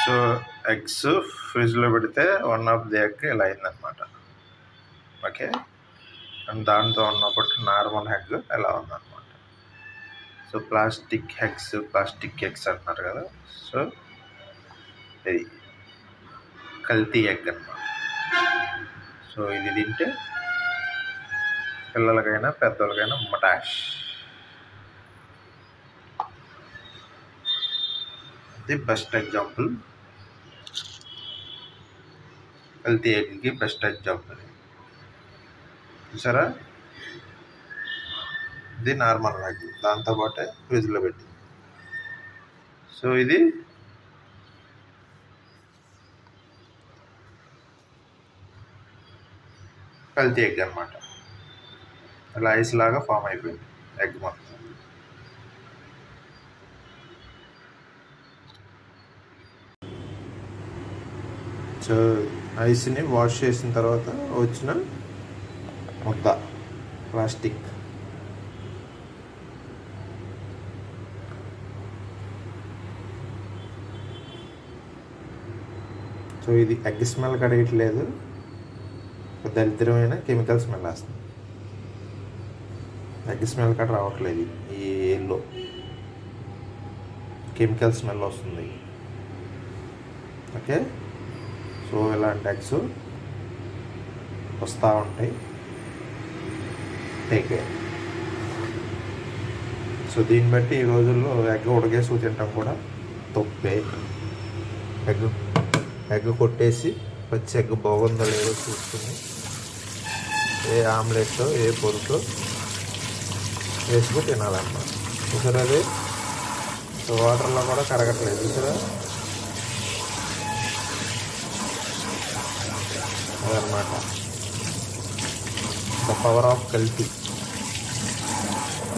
so eggs ఫ్రిడ్జ్లో పెడితే one of the egg ఇలా అయిందనమాట ఓకే అండ్ దాంతో ఉన్నప్పుడు నార్మల్ ఎగ్ ఎలా ఉందన్నమాట so plastic eggs plastic eggs అంటున్నారు కదా సో ఇది కల్తీ ఎగ్ అన్నమాట సో ఇది తింటే పిల్లలకైనా పెద్దోళ్ళకైనా మటాష్ ఇది బెస్ట్ ఎగ్జాంపుల్ కల్తీ ఎగ్కి బెస్ట్ ఎగ్జాంపుల్ చూసారా ఇది నార్మల్ ఎగ్ దాంతోపాటే ఫ్రిడ్జ్లో పెట్టి సో ఇది కల్తీ ఎగ్ అనమాట అలా ఐస్ లాగా ఫామ్ అయిపోయింది ఎగ్ మొత్తం సో ఐస్ని వాష్ చేసిన తర్వాత వచ్చిన ముద్ద ప్లాస్టిక్ సో ఇది ఎగ్ స్మెల్ కడగట్లేదు ఒక దరిద్రమైన కెమికల్ స్మెల్ వస్తుంది ఎగ్ స్మెల్ కడ రావట్లేదు ఈ ఎల్లో కెమికల్ స్మెల్ వస్తుంది ఓకే సో ఇలాంటి ఎగ్స్ వస్తూ ఉంటాయి టేక్ కేర్ సో దీన్ని బట్టి ఈ రోజుల్లో ఎగ్ ఉడకేసి తింటాం కూడా తప్పే ఎగ్ ఎగ్ కొట్టేసి పచ్చి ఎగ్ బాగుందో లేదో చూసుకుని ఏ ఆమ్లెట్ ఏ పొరుతో వేసుకుని తినాలన్నమాట చూసారా అది సో వాటర్లో కూడా కరగట్లేదు చూసారా అదనమాట ద పవర్ ఆఫ్ కల్తీ